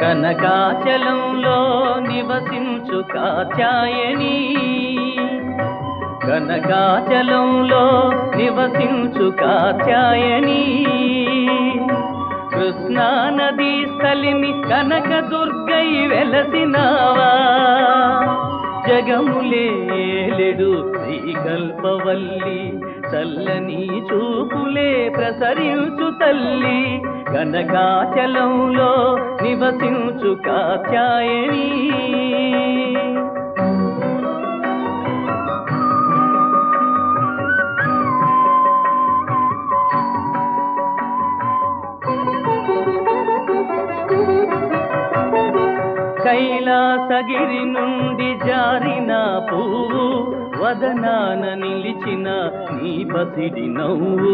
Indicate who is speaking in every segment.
Speaker 1: కనకాచలంలో నివసించు కాచాయని కనకాచలంలో నివసించు కాచాయని కృష్ణా నదీ స్థలిని కనక దుర్గై వెలసినావా జగములేలెడు శ్రీకల్పవల్లి చల్లని చూపులే ప్రసరించు తల్లి కనకాచలంలో నివసించు కాచాయని కైలాసగిరి నుండి జారిన పువ్వు వదనాన నిలిచిన నీ పసిడి నవ్వు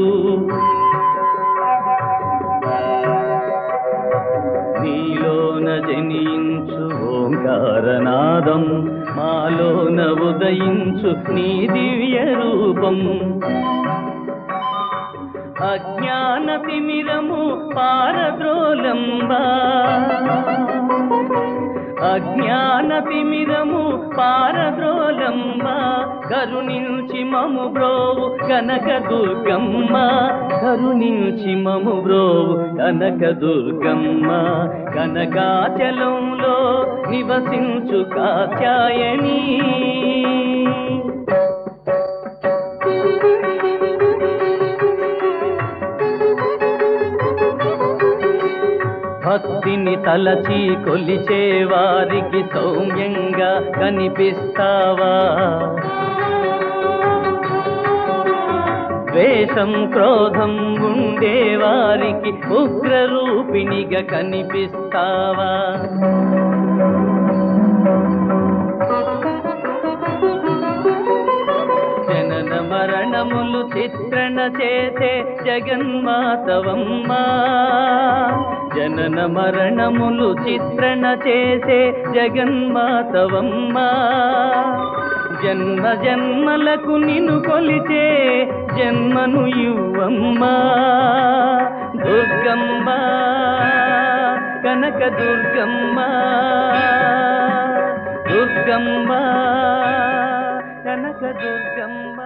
Speaker 1: నీలోన జనించు ఓంకారనాదం మాలోన ఉదయించు నీ దివ్య రూపం అజ్ఞాన తిమిరము పారద్రోలంబా అజ్ఞాన తిమిరము పారద్రోలంబ కరుణించి మము బ్రోవు కనక దుర్గమ్మ కరుణించి మము బ్రోవు కనక దుర్గమ్మ కనకాచలంలో నివసించు కాచాయని భక్తిని తలచి కొలిచే వారికి సౌమ్యంగా కనిపిస్తావా ద్వేషం క్రోధం ఉండే వారికి ఉగ్ర రూపిణిగా కనిపిస్తావా జనన మరణములు చిత్రణ చేసే జగన్మాతవమ్మా జనన మరణములు చిత్రణ చేసే జగన్మాతవమ్మా జన్మ జన్మలకు నిన్ను కొలిచే జన్మను ఇవ్వమ్మా దుర్గమ్మ కనక దుర్గమ్మ దుర్గమ్మ కనక దుర్గమ్మ